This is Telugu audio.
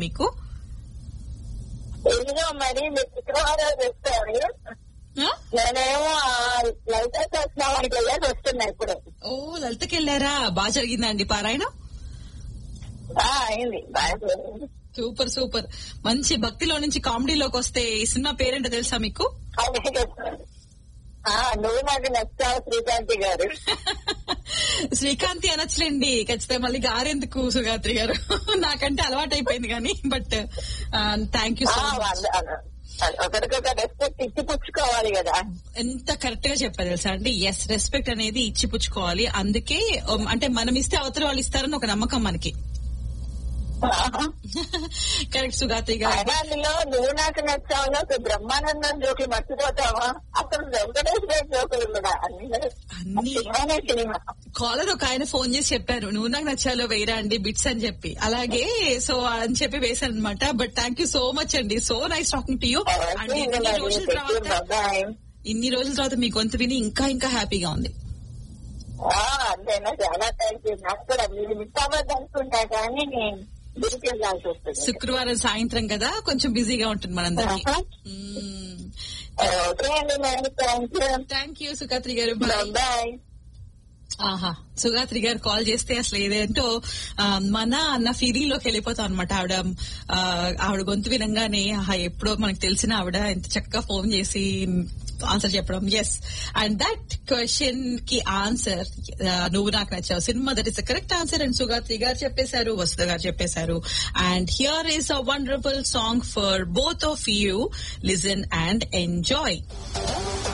మీకు ఇదిగో మరి మీరు శుక్రవారం చెప్తారు ఆ? నేనేమో లలిత సహస్రనామానికి వెళ్ళేసి వస్తున్నా ఇప్పుడు ఓ లలితకి వెళ్ళారా బాగా జరిగిందండి పారాయణం ఆ, అయింది బాగా జరిగింది. సూపర్ సూపర్ మంచి భక్తిలో నుంచి కామెడీలోకి వస్తే ఈ సినిమా పేరేంటో తెలుసా మీకు అదే చెప్తాను. ఆ, నువ్వు నాకు నచ్చావు శ్రీకాంతి గారు శ్రీకాంతి అనొచ్చులేండి ఖచ్చితంగా మళ్ళీ గారెందుకు సుగాత్రి గారు నాకంటే అలవాటు అయిపోయింది కానీ బట్ థ్యాంక్ యూ ఆ, సో మచ్ వాళ్ళ- వాళ్ళ- ఒకరికొక రెస్పెక్ట్ ఇచ్చి పుచ్చుకోవాలి కదా ఎంత కరెక్ట్ గా చెప్పారు తెలుసా అంటే ఎస్ రెస్పెక్ట్ అనేది ఇచ్చి పుచ్చుకోవాలి అందుకే um, అంటే మనం ఇస్తే అవతల వాళ్ళు ఇస్తారని ఒక నమ్మకం మనకి కరెక్ట్ సుగాత్రి గారు అయినా అందులో నువ్వు నాకు నచ్చావులో ఒక బ్రహ్మానందం జోకులు మర్చిపోతావా అసలు వెంకటేశ్వర జోకులు కూడా అన్ని అన్ని సినిమానే సినిమా కాలర్ ఒక ఆయన ఫోన్ చేసి చెప్పారు నువ్వు నాకు నచ్చాలో వేయరా అండి బిట్స్ అని చెప్పి అలాగే సో అని చెప్పి వేశాను అనమాట but thank you so much అండి so nice talking to you and ఇన్ని రోజుల తర్వాత బాయ్ ఇన్ని రోజుల తర్వాత మీ గొంతు విని ఇంకా ఇంకా హ్యాపీగా ఉంది అంతేనా చాలా థ్యాంక్ యూ నాకు కూడా మీరు మిస్ అవ్వద్దు అనుకుంటా కానీ నేను గురికి వెళ్ళాల్సి వస్తుంది శుక్రవారం సాయంత్రం కదా కొంచెం బిజీగా ఉంటుంది మనందరికి ఆహా. ఓకే అండి మరి thank you thank you Sugathri గారు బాయ్ బాయ్ ఆహా సుగాత్రి గారు కాల్ చేస్తే అసలు ఏదేంటో ఆ, మన అన్న ఫీలింగ్ లోకి వెళ్ళిపోతాం అనమాట ఆవిడ ఆ, ఆవిడ గొంతు వినంగానే ఆహా ఎప్పుడో మనకు తెలిసిన ఆవిడ ఎంత చక్కగా ఫోన్ చేసి ఆన్సర్ చెప్పడం ఎస్ అండ్ దట్ క్వశ్చన్ కి answer Nuvvu Naaku Nachavu cinema that is correct answer and Sugathri గారు చెప్పేశారు వసుధ గారు చెప్పేశారు and here is a wonderful song for both of you listen and enjoy